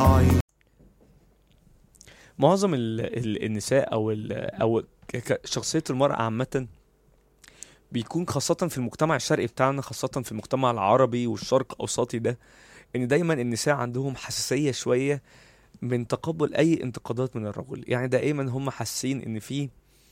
معظم ال ال النساء او ال او ك- ك- شخصيه المراه عامه بيكون خاصة في المجتمع الشرقي بتاعنا خاصة في المجتمع العربي والشرق الأوسطي ده إن دايما النساء عندهم حساسية شوية من تقبل أي انتقادات من الرجل يعني دائما هم حاسين إن في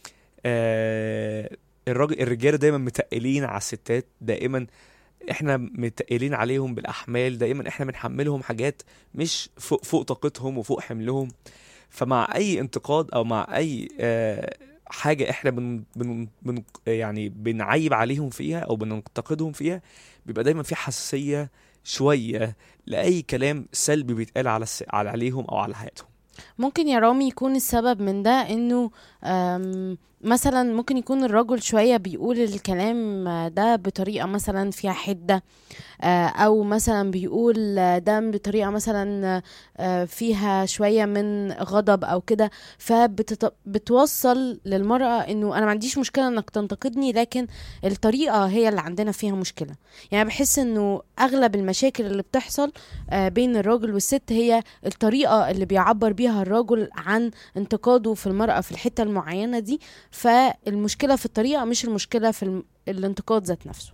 آه الراجل الرجالة دايما متقلين على الستات دائما احنا متقلين عليهم بالأحمال دائما احنا بنحملهم حاجات مش فوق, فوق طاقتهم وفوق حملهم فمع أي انتقاد أو مع أي آه حاجة احنا بن بن بن يعني بنعيب عليهم فيها او بننتقدهم فيها بيبقى دايما في حساسية شوية لأي كلام سلبي بيتقال على الس... على عليهم او على حياتهم ممكن يا رامي يكون السبب من ده انه أم، مثلا ممكن يكون الرجل شوية بيقول الكلام ده بطريقة مثلا فيها حدة آه، او مثلا بيقول ده بطريقة مثلا آه، فيها شوية من غضب او كده فبتوصل للمرأة انه انا ما عنديش مشكلة انك تنتقدني لكن الطريقة هي اللي عندنا فيها مشكلة يعني بحس انه اغلب المشاكل اللي بتحصل آه، بين الراجل والست هي الطريقة اللي بيعبر بيها الرجل عن انتقاده في المرأة في الحتة المعينة دي فالمشكلة في الطريقة مش المشكلة في الم- الانتقاد ذات نفسه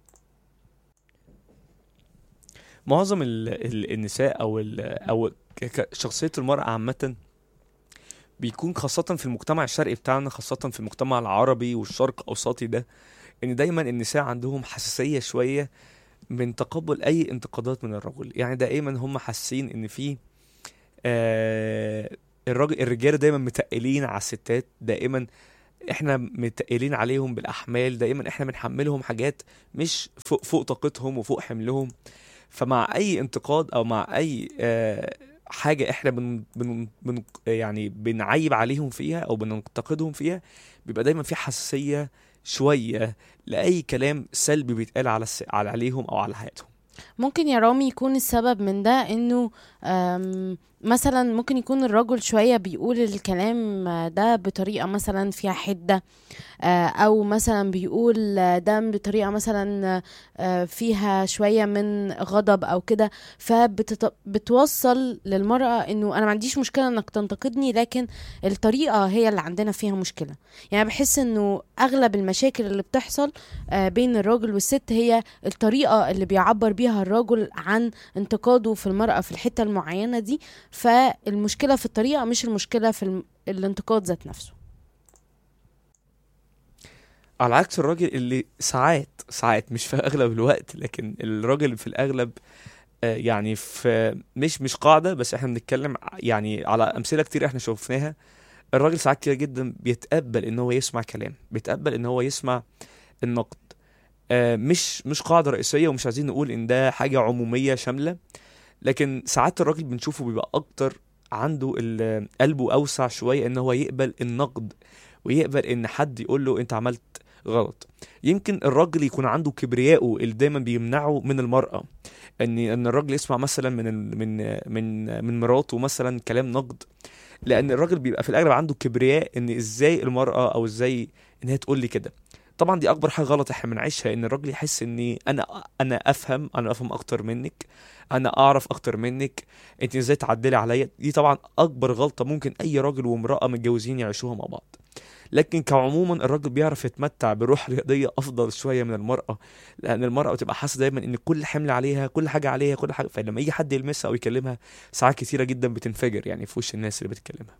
معظم ال... ال... النساء او ال... او ك... ك- شخصية المرأة عامة بيكون خاصة في المجتمع الشرقي بتاعنا خاصة في المجتمع العربي والشرق الأوسطي ده إن دايما النساء عندهم حساسية شوية من تقبل أي انتقادات من الرجل يعني دائما هم حاسين إن في آه الراجل الرجالة دايما متقلين على الستات دائما احنا متقلين عليهم بالأحمال دائما احنا بنحملهم حاجات مش فوق, فوق طاقتهم وفوق حملهم فمع أي انتقاد أو مع أي آه حاجة احنا بن بن بن يعني بنعيب عليهم فيها او بننتقدهم فيها بيبقى دايما في حساسية شوية لأي كلام سلبي بيتقال على الس... على عليهم او على حياتهم ممكن يا رامي يكون السبب من ده انه أم، مثلا ممكن يكون الرجل شوية بيقول الكلام ده بطريقة مثلا فيها حدة آه، او مثلا بيقول ده بطريقة مثلا آه، فيها شوية من غضب او كده فبتوصل للمرأة انه انا ما عنديش مشكلة انك تنتقدني لكن الطريقة هي اللي عندنا فيها مشكلة يعني بحس انه اغلب المشاكل اللي بتحصل آه، بين الراجل والست هي الطريقة اللي بيعبر بيها الرجل عن انتقاده في المرأة في الحتة المعينة دي فالمشكلة في الطريقة مش المشكلة في الم- الانتقاد ذات نفسه على عكس الراجل اللي ساعات ساعات مش في اغلب الوقت لكن الراجل في الاغلب آه، يعني في مش مش قاعدة بس احنا بنتكلم ع- يعني على امثلة كتير احنا شوفناها الراجل ساعات كتير جدا بيتقبل ان هو يسمع كلام بيتقبل ان هو يسمع النقد آه، مش مش قاعدة رئيسية ومش عايزين نقول ان ده حاجة عمومية شاملة لكن ساعات الراجل بنشوفه بيبقى اكتر عنده ال- قلبه اوسع شوية ان هو يقبل النقد ويقبل ان حد يقول له انت عملت غلط يمكن الراجل يكون عنده كبرياءه اللي دايما بيمنعه من المرأة ان ان الراجل يسمع مثلا من ال- من من من مراته مثلا كلام نقد لان الراجل بيبقى في الاغلب عنده كبرياء ان ازاي المرأة او ازاي ان هي تقول لي كده طبعا دي اكبر حاجه غلط احنا بنعيشها ان الراجل يحس اني انا انا افهم انا افهم اكتر منك انا اعرف اكتر منك انت ازاي تعدلي عليا دي طبعا اكبر غلطه ممكن اي راجل وامراه متجوزين يعيشوها مع بعض لكن كعموما الراجل بيعرف يتمتع بروح رياضيه افضل شويه من المراه لان المراه بتبقى حاسه دايما ان كل حمل عليها كل حاجه عليها كل حاجه فلما يجي حد يلمسها او يكلمها ساعات كتيره جدا بتنفجر يعني في وش الناس اللي بتكلمها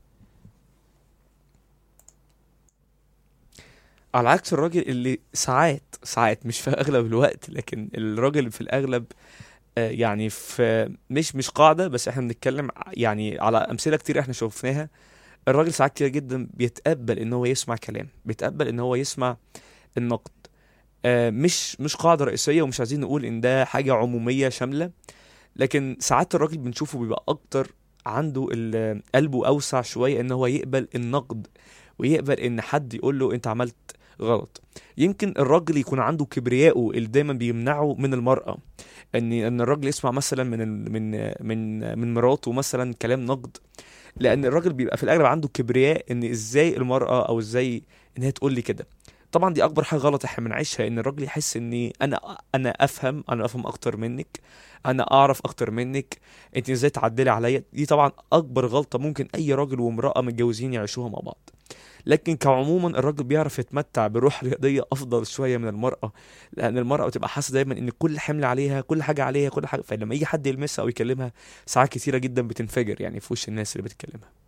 على عكس الراجل اللي ساعات ساعات مش في اغلب الوقت لكن الراجل في الاغلب آه، يعني في مش مش قاعده بس احنا بنتكلم ع- يعني على امثله كتير احنا شوفناها الراجل ساعات كتير جدا بيتقبل ان هو يسمع كلام بيتقبل ان هو يسمع النقد آه، مش مش قاعده رئيسيه ومش عايزين نقول ان ده حاجه عموميه شامله لكن ساعات الراجل بنشوفه بيبقى اكتر عنده ال- قلبه اوسع شويه ان هو يقبل النقد ويقبل ان حد يقول له انت عملت غلط يمكن الراجل يكون عنده كبرياءه اللي دايما بيمنعه من المرأة ان ان الراجل يسمع مثلا من ال- من من من مراته مثلا كلام نقد لان الراجل بيبقى في الاغلب عنده كبرياء ان ازاي المرأة او ازاي ان هي تقول لي كده طبعا دي اكبر حاجه غلط احنا بنعيشها ان الراجل يحس اني انا انا افهم انا افهم اكتر منك انا اعرف اكتر منك انت ازاي تعدلي عليا دي طبعا اكبر غلطه ممكن اي راجل وامراه متجوزين يعيشوها مع بعض لكن كعموما الراجل بيعرف يتمتع بروح رياضيه افضل شويه من المراه لان المراه بتبقى حاسه دايما ان كل حمل عليها كل حاجه عليها كل حاجه فلما يجي حد يلمسها او يكلمها ساعات كتيره جدا بتنفجر يعني في وش الناس اللي بتكلمها